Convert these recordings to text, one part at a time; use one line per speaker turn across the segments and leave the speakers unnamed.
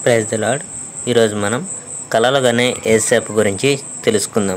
praise the lord ఈరోజు మనం కలలుగానే ఏసేపు గురించి తెలుసుకుందాం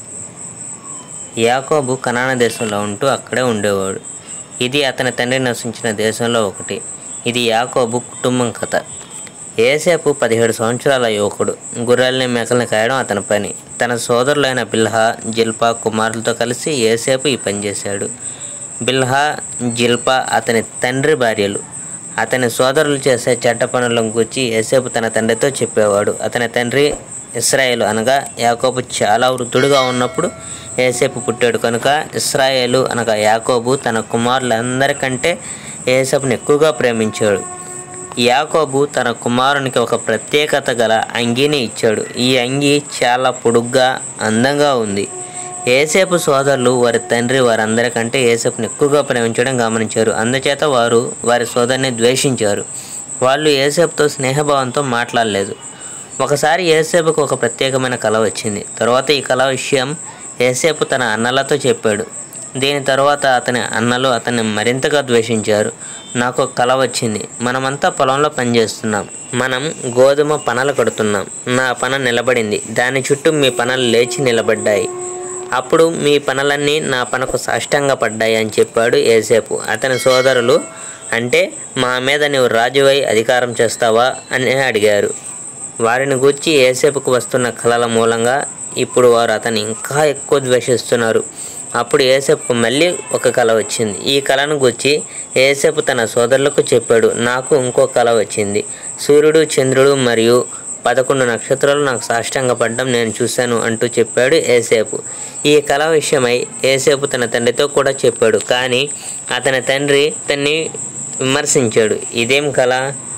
యాకోబు కనాన దేశంలో ఉంటూ అక్కడే ఉండేవాడు ఇది అతని తండ్రి నివసించిన దేశంలో ఒకటి ఇది యాకోబు కుటుంబం కథ ఏసేపు పదిహేడు సంవత్సరాల యువకుడు గుర్రెల్ని మేకల్ని కాయడం అతని పని తన సోదరులైన బిల్హా జిల్పా కుమారులతో కలిసి ఏసేపు ఈ పని చేశాడు బిల్హా జిల్పా అతని తండ్రి భార్యలు అతని సోదరులు చేసే చెడ్డ పనులను గురించి ఏసేపు తన తండ్రితో చెప్పేవాడు అతని తండ్రి ఇస్రాయేలు అనగా యాకోబు చాలా వృద్ధుడుగా ఉన్నప్పుడు ఏసేపు పుట్టాడు కనుక ఇస్రాయేలు అనగా యాకోబు తన కుమారులందరికంటే ఏసేపుని ఎక్కువగా ప్రేమించాడు యాకోబు తన కుమారునికి ఒక ప్రత్యేకత గల అంగీని ఇచ్చాడు ఈ అంగీ చాలా పొడుగ్గా అందంగా ఉంది ఏసేపు సోదరులు వారి తండ్రి వారందరికంటే ఏసేపుని ఎక్కువగా ప్రేమించడం గమనించారు అందుచేత వారు వారి సోదరుని ద్వేషించారు వాళ్ళు ఏసేపుతో స్నేహభావంతో మాట్లాడలేదు ఒకసారి ఏసేపుకు ఒక ప్రత్యేకమైన కళ వచ్చింది తర్వాత ఈ కళ విషయం ఏసేపు తన అన్నలతో చెప్పాడు దీని తర్వాత అతని అన్నలు అతన్ని మరింతగా ద్వేషించారు నాకు ఒక కళ వచ్చింది మనమంతా పొలంలో పనిచేస్తున్నాం మనం గోధుమ పనలు కడుతున్నాం నా పన నిలబడింది దాని చుట్టూ మీ పనలు లేచి నిలబడ్డాయి అప్పుడు మీ పనులన్నీ నా పనకు సాష్టంగా పడ్డాయి అని చెప్పాడు ఏసేపు అతని సోదరులు అంటే మా మీద నీవు రాజువై అధికారం చేస్తావా అని అడిగారు వారిని గూర్చి ఏసేపుకు వస్తున్న కళల మూలంగా ఇప్పుడు వారు అతన్ని ఇంకా ఎక్కువ ద్వేషిస్తున్నారు అప్పుడు ఏసేపుకు మళ్ళీ ఒక కళ వచ్చింది ఈ కళను గుర్చి ఏసేపు తన సోదరులకు చెప్పాడు నాకు ఇంకో కళ వచ్చింది సూర్యుడు చంద్రుడు మరియు పదకొండు నక్షత్రాలు నాకు సాష్టంగా పడ్డం నేను చూశాను అంటూ చెప్పాడు ఏసేపు ఈ కళ విషయమై ఏసేపు తన తండ్రితో కూడా చెప్పాడు కానీ అతని తండ్రి అతన్ని విమర్శించాడు ఇదేం కళ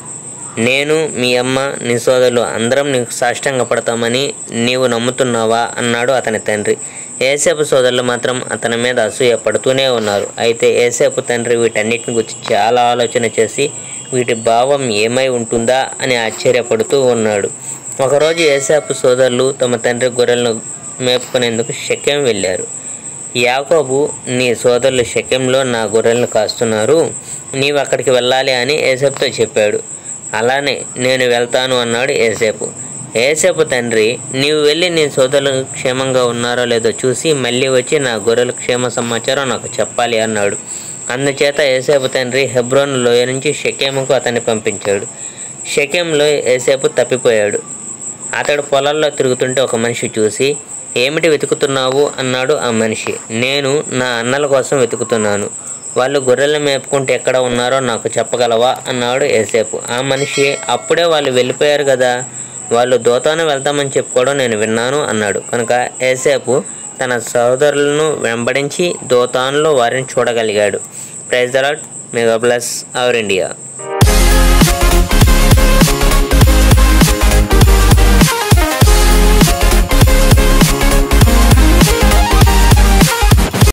నేను మీ అమ్మ నీ సోదరులు అందరం నీకు సాష్టంగా పడతామని నీవు నమ్ముతున్నావా అన్నాడు అతని తండ్రి ఏసేపు సోదరులు మాత్రం అతని మీద అసూయ పడుతూనే ఉన్నారు అయితే ఏసేపు తండ్రి వీటన్నిటిని గురించి చాలా ఆలోచన చేసి వీటి భావం ఏమై ఉంటుందా అని ఆశ్చర్యపడుతూ ఉన్నాడు ఒకరోజు ఏసేపు సోదరులు తమ తండ్రి గొర్రెలను మేపుకునేందుకు షెకెం వెళ్ళారు యాకోబు నీ సోదరులు షెకెంలో నా గొర్రెలను కాస్తున్నారు నీవు అక్కడికి వెళ్ళాలి అని ఏసేపుతో చెప్పాడు అలానే నేను వెళ్తాను అన్నాడు ఏసేపు ఏసేపు తండ్రి నీవు వెళ్ళి నీ సోదరులు క్షేమంగా ఉన్నారో లేదో చూసి మళ్ళీ వచ్చి నా గొర్రెల క్షేమ సమాచారం నాకు చెప్పాలి అన్నాడు అందుచేత ఏసేపు తండ్రి హెబ్రోన్ లోయ నుంచి షెకేముకు అతన్ని పంపించాడు షెకెంలో ఏసేపు తప్పిపోయాడు అతడు పొలాల్లో తిరుగుతుంటే ఒక మనిషి చూసి ఏమిటి వెతుకుతున్నావు అన్నాడు ఆ మనిషి నేను నా అన్నల కోసం వెతుకుతున్నాను వాళ్ళు గొర్రెలను మేపుకుంటూ ఎక్కడ ఉన్నారో నాకు చెప్పగలవా అన్నాడు ఏసేపు ఆ మనిషి అప్పుడే వాళ్ళు వెళ్ళిపోయారు కదా వాళ్ళు దోతాను వెళ్తామని చెప్పుకోవడం నేను విన్నాను అన్నాడు కనుక ఏసేపు తన సోదరులను వెంబడించి దోతాన్లో వారిని చూడగలిగాడు ప్రైజ్ దలాట్ మెగా ప్లస్ అవర్ ఇండియా